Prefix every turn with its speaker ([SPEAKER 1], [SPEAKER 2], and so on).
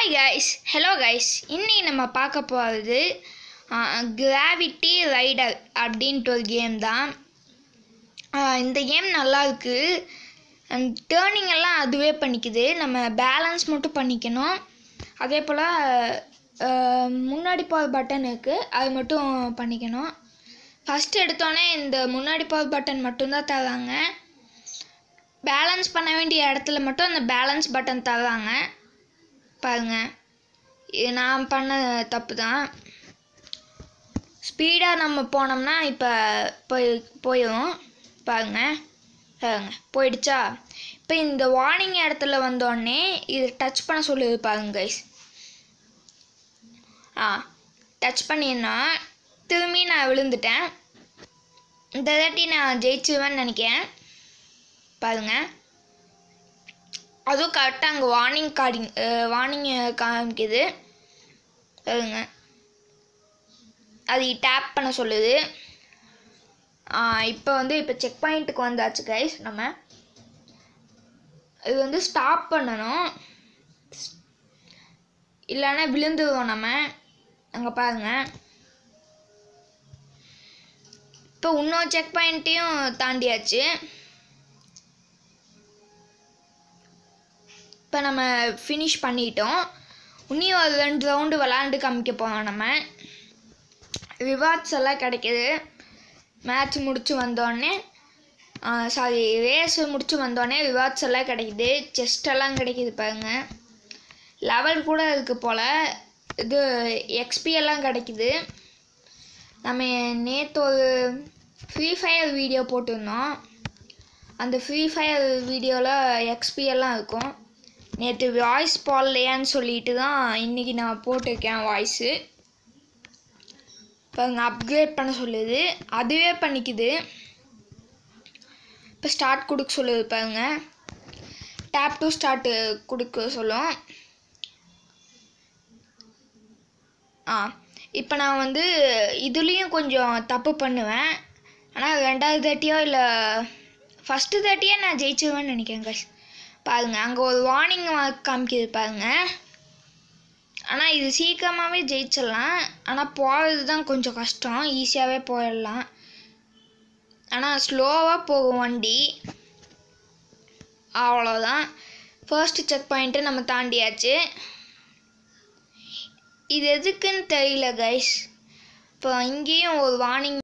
[SPEAKER 1] hi guys hello guys இன்னைக்கு நம்ம பார்க்க போகிறது கிராவிட்டி ரைடர் அப்படின்ட்டு ஒரு கேம் தான் ஆஹ் இந்த கேம் நல்லா இருக்கு டேர்னிங் எல்லாம் அதுவே பண்ணிக்குது நம்ம பேலன்ஸ் மட்டும் பண்ணிக்கணும் அதே போல் முன்னாடி போகிற பட்டன் இருக்குது அது மட்டும் பண்ணிக்கணும் ஃபஸ்ட்டு எடுத்தோடனே இந்த முன்னாடி போகிற பட்டன் மட்டும்தான் தராங்க பேலன்ஸ் பண்ண வேண்டிய இடத்துல மட்டும் அந்த பேலன்ஸ் பட்டன் தராங்க பாருங்க இது நான் பண்ண தப்பு தான் ஸ்பீடாக நம்ம போனோம்னா இப்போ போய் போயிடும் பாருங்க பாருங்க போயிடுச்சா இப்போ இந்த வார்னிங் இடத்துல வந்தோடனே இது டச் பண்ண சொல்லுது பாருங்க கைஸ் ஆ டச் பண்ணினா திரும்பி நான் விழுந்துட்டேன் இந்த தாட்டி நான் ஜெயிச்சுவேன்னு நினைக்கிறேன் பாருங்க அதுவும் கரெக்டாக அங்கே வார்னிங் கார்டிங் வார்னிங் காமிக்குது பாருங்க அது டேப் பண்ண சொல்லுது இப்போ வந்து இப்போ செக் பாயிண்ட்டுக்கு வந்தாச்சு கைஸ் நம்ம இது வந்து ஸ்டாப் பண்ணணும் இல்லைன்னா விழுந்துருவோம் நம்ம அங்கே பாருங்க இப்போ இன்னொரு செக் பாயிண்ட்டையும் தாண்டியாச்சு இப்போ நம்ம ஃபினிஷ் பண்ணிட்டோம் இன்னும் ஒரு ரெண்டு ரவுண்டு விளாண்டு காமிக்க போகிறோம் நம்ம ரிவார்ட்ஸ் எல்லாம் கிடைக்கிது மேட்ச் முடிச்சு வந்தோடனே சாரி ரேஸ் முடிச்சு வந்தோடனே ரிவார்ட்ஸ் எல்லாம் கிடைக்குது செஸ்ட் எல்லாம் கிடைக்குது பாருங்க லெவல் கூட இருக்குது போல் இது எக்ஸ்பி எல்லாம் கிடைக்குது நம்ம நேற்று ஒரு ஃப்ரீ ஃபயர் வீடியோ போட்டிருந்தோம் அந்த ஃப்ரீ ஃபயர் வீடியோவில் எக்ஸ்பி எல்லாம் இருக்கும் நேற்று வாய்ஸ் போடலையான்னு சொல்லிட்டு தான் இன்றைக்கி நான் போட்டிருக்கேன் வாய்ஸு பாருங்க அப்கிரேட் பண்ண சொல்லுது அதுவே பண்ணிக்குது இப்போ ஸ்டார்ட் கொடுக்க சொல்லுது பாருங்க டேப் டு ஸ்டார்ட் கொடுக்க சொல்லும் ஆ இப்போ நான் வந்து இதுலேயும் கொஞ்சம் தப்பு பண்ணுவேன் ஆனால் ரெண்டாவது தேட்டியோ இல்லை ஃபஸ்ட்டு தேட்டியே நான் ஜெயிச்சிருவேன்னு நினைக்கிறேன் guys பாருங்க அங்கே ஒரு வார்னிங் காமிக்குது பாருங்க ஆனால் இது சீக்கிரமாகவே ஜெயிச்சிடலாம் ஆனால் போகிறது தான் கொஞ்சம் கஷ்டம் ஈஸியாகவே போயிடலாம் ஆனால் ஸ்லோவாக போகும் வண்டி அவ்வளோதான் ஃபர்ஸ்ட் செக் பாயிண்ட்டு நம்ம தாண்டியாச்சு இது எதுக்குன்னு தெரியல கைஸ் இப்போ இங்கேயும் ஒரு வார்னிங்